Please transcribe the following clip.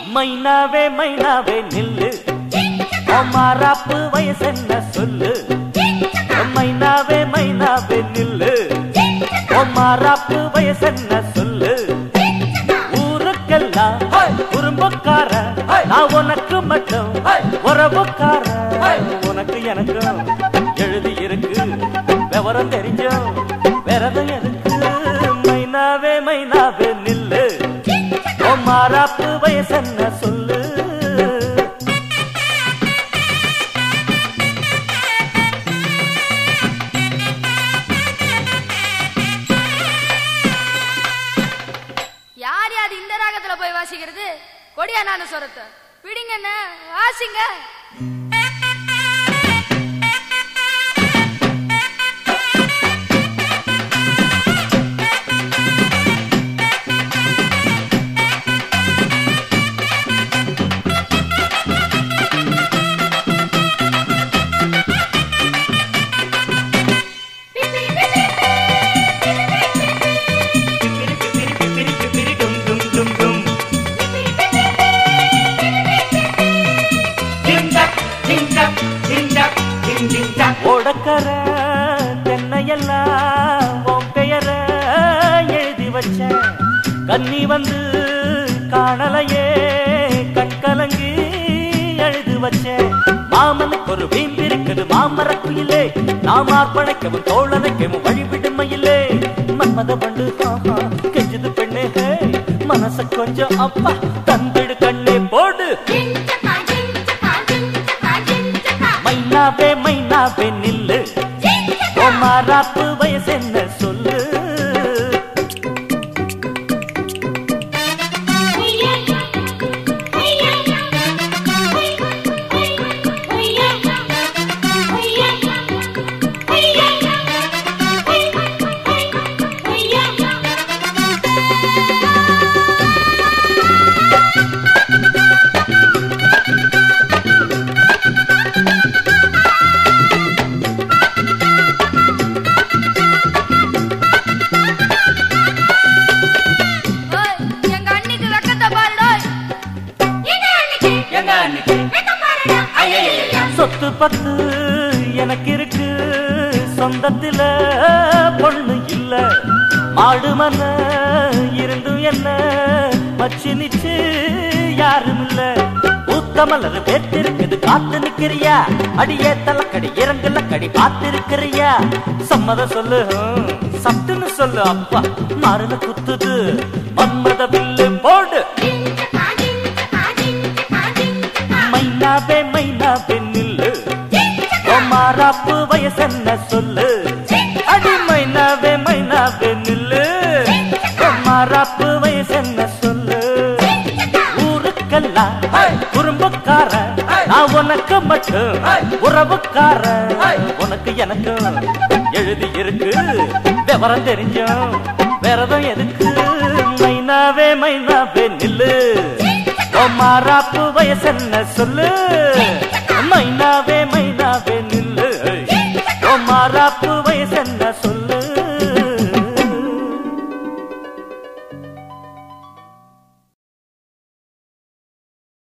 மைனாவே மைனாவே நில்லு மாறாப்பு வயசென்ன சொல்லு மைனாவே மைனாவே நில்லு மாறாப்பு வயசென்ன சொல்லு ஊருக்கெல்லாம் குறும்பக்கார நான் உனக்கு மட்டும் உறவுக்கார உனக்கு எனக்கும் எழுதி இருக்கு விவரம் தெரிஞ்சோம் விரதம் எதுக்கு மைனாவே மைனாவே நில்லு உன் மாறாப்பு வயசென்ன சொல்லு யார் யார் இந்த ராகத்துல போய் வாசிக்கிறது கொடியா நானு சொரத்த பிடிங்க என்ன வாசிங்க ஓடக்கர தென்னையெல்லாம் உன் பெயர எழுதி வச்ச கன்னி வந்து காணலையே கண்கலங்கி எழுதி வச்ச மாமனுக்கு ஒரு வீம்பு இருக்குது மாமர குயிலே நாம் ஆர்ப்பணிக்கவும் தோழனைக்கவும் வழிவிடுமையிலே மன்மத பண்டு ஆஹா, கெஞ்சுது பெண்ணே ஹே மனச கொஞ்சம் அப்பா தந்திடு கண்ணே போடு மைனாவே மைனாவே நில்லு மாறாப்பு வயசு என்ன சொல்லு ஓய், எங்க அண்ணிக்கு வெக்கத்தை பாருடோய் சொத்து பத்து எனக்கு இருக்கு சொந்தத்தில பொண்ணு இல்ல மாடு மன இருந்தும் என்ன மச்சி நிச்சு யாரும் இல்ல ஊத்தமலர் பேத்திருக்குது காத்து நிக்கிறியா அடியே தலக்கடி இறங்குல கடி பார்த்திருக்கிறியா சம்மதம் சொல்லு ஹம், சட்டுன்னு சொல்லு அப்பா மருந்து குத்துது மன்மத வில்லு போடு மைனாவே மைனாவே நில்லு மாறாப்பு வயசென்ன சொல்லு அடி மைனாவே மைனாவே நில்லு மாறாப்பு வயசென்ன சொல்லு ஊருக்கெல்லாம் குறும்புக்கார நான் உனக்கு மட்டும் உறவுக்கார உனக்கு எனக்கு எழுதி இருக்கு விவரம் தெரிஞ்சோம் விரதம் எதுக்கு மைனாவே மைனாவே நில்லு உன் மாறாப்பு வயசென்ன சொல்லு மைனாவே மைனாவே நில்லு உன் மாறாப்பு